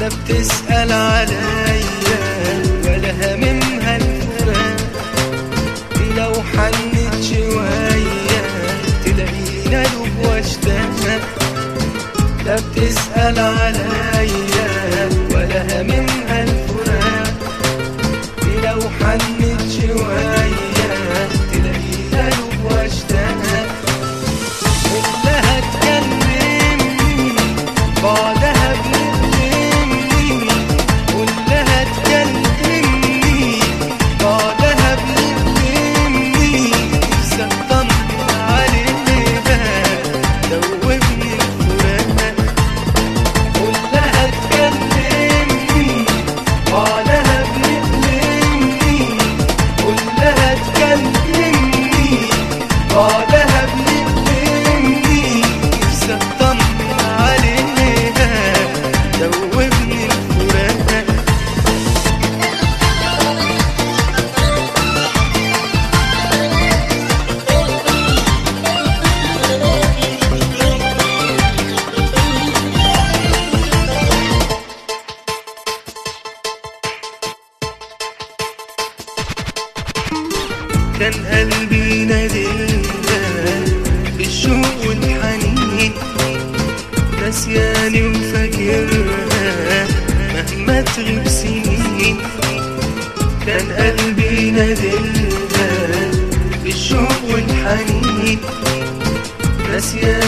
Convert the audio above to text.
لا بتسأل عليا ولا هممها الفراق دي لو حنت شوية تلاقينا دوب واشتاق لا بتسأل عليا ولا هممها الفراق دي لو حنت شوية تلاقينا دوب واشتاق كلها تكلمني بعدها بنقلمني كلها تكلمني بعدها بنقلمني سطن عليها دوبني الفراق كلها تكلمني بعدها بنقلمني كلها تكلمني بعدها بنقلمني سطن عليها دوبني الفراق كان قلبي نادلها بالشوق والحنين نسياني وفاكرها مهما تغيب سنين كان قلبي نادلها بالشوق والحنين نسياني